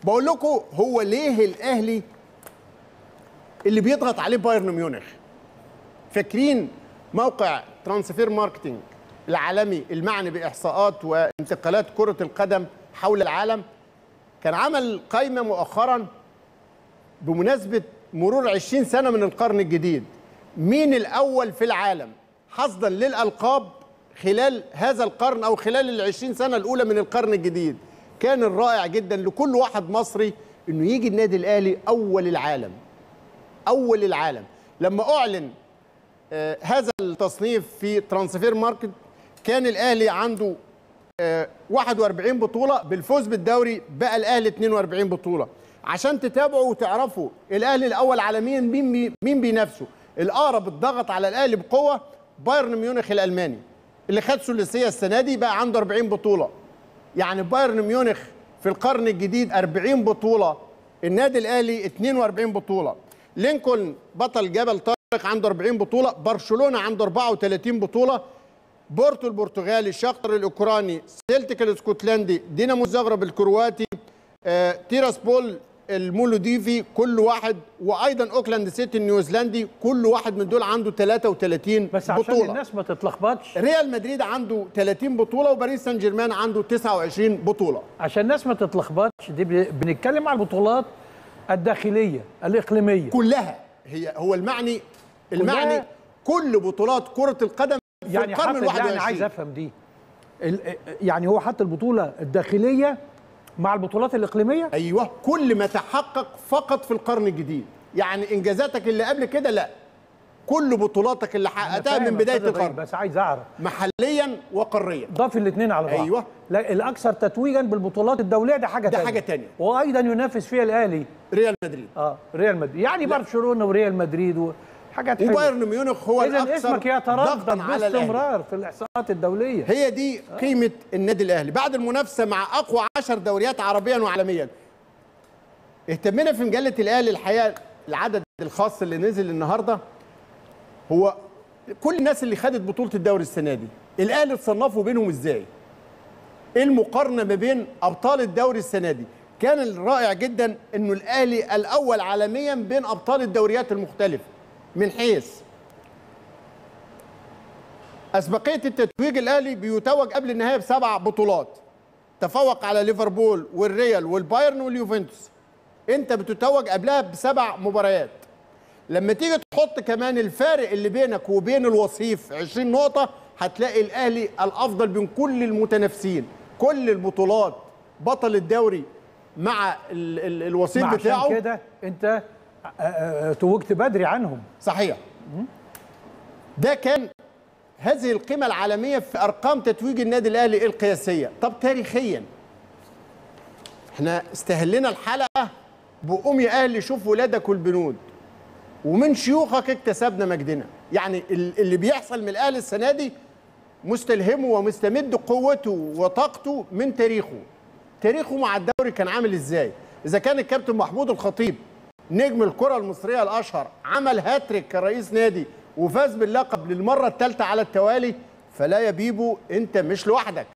بقول لكم هو ليه الاهلي اللي بيضغط عليه بايرن ميونخ فاكرين موقع ترانسفير ماركتنج العالمي المعني باحصاءات وانتقالات كره القدم حول العالم كان عمل قائمه مؤخرا بمناسبه مرور 20 سنه من القرن الجديد مين الاول في العالم حصدا للالقاب خلال هذا القرن او خلال ال 20 سنه الاولى من القرن الجديد كان الرائع جدا لكل واحد مصري انه يجي النادي الاهلي اول العالم اول العالم لما اعلن آه هذا التصنيف في ترانسفير ماركت كان الاهلي عنده آه 41 بطوله بالفوز بالدوري بقى الاهلي 42 بطوله عشان تتابعوا وتعرفوا الاهلي الاول عالميا مين بي مين بينافسه الاقرب الضغط على الاهلي بقوه بايرن ميونخ الالماني اللي خد ثلاثيه السنه دي بقى عنده 40 بطوله يعني بايرن ميونخ في القرن الجديد 40 بطوله النادي الاهلي 42 بطوله لينكولن بطل جبل طارق عنده 40 بطوله برشلونه عنده 34 بطوله بورتو البرتغالي شاختر الاوكراني سيلتيك الاسكتلندي دينامو زغرب الكرواتي آه، تيراسبول المولوديفي كل واحد وايضا اوكلاند سيتي النيوزيلندي كل واحد من دول عنده 33 بس عشان بطوله الناس ما تتلخبطش ريال مدريد عنده 30 بطوله وباريس سان جيرمان عنده 29 بطوله عشان الناس ما تتلخبطش دي ب- بنتكلم على البطولات الداخليه الاقليميه كلها هي هو المعني المعني كل بطولات كره القدم في يعني القرن حتى الواحد يعني عايز والعشرين افهم دي ال- يعني هو حتى البطوله الداخليه مع البطولات الاقليميه ايوه كل ما تحقق فقط في القرن الجديد يعني انجازاتك اللي قبل كده لا كل بطولاتك اللي حققتها فاهم من يا بدايه أستاذ إبراهيم، القرن بس عايز اعرف محليا وقاريا ضاف الاثنين على بعض أيوة. لا الاكثر تتويجا بالبطولات الدوليه ده حاجه ده تانية حاجة تانية. وايضا ينافس فيها الاهلي ريال مدريد اه ريال مدريد يعني برشلونه وريال مدريد وحاجات حلوه وبايرن ميونخ هو اذا الاكثر اسمك يتردد ضغطا على الاهلي باستمرار في الاحصاءات الدوليه هي دي قيمه النادي الاهلي بعد المنافسه مع اقوى 10 دوريات عربيا وعالميا اهتمنا في مجله الاهلي الحقيقه العدد الخاص اللي نزل النهارده هو كل الناس اللي خدت بطوله الدوري السنه دي الاهلي اتصنفوا بينهم ازاي ايه المقارنه ما بين ابطال الدوري السنه دي كان الرائع جدا انه الاهلي الاول عالميا بين ابطال الدوريات المختلفه من حيث أسبقية التتويج الأهلي بيتوج قبل النهاية بسبع بطولات تفوق على ليفربول والريال والبايرن واليوفنتوس أنت بتتوج قبلها بسبع مباريات لما تيجي تحط كمان الفارق اللي بينك وبين الوصيف 20 نقطة هتلاقي الأهلي الأفضل بين كل المتنافسين كل البطولات بطل الدوري مع ال ال الوصيف ما بتاعه عشان كده انت آه، آه، توجت بدري عنهم صحيح ده كان هذه القيمة العالمية في أرقام تتويج النادي الأهلي القياسية طب تاريخيا احنا استهلنا الحلقة بقوم يا أهلي شوف ولادك والبنود ومن شيوخك اكتسبنا مجدنا يعني ال- اللي بيحصل من الأهلي السنة دي مستلهمه ومستمد قوته وطاقته من تاريخه تاريخه مع الدوري كان عامل ازاي اذا كان الكابتن محمود الخطيب نجم الكرة المصرية الأشهر عمل هاتريك كرئيس نادي وفاز باللقب للمرة الثالثة على التوالي فلا يا بيبو أنت مش لوحدك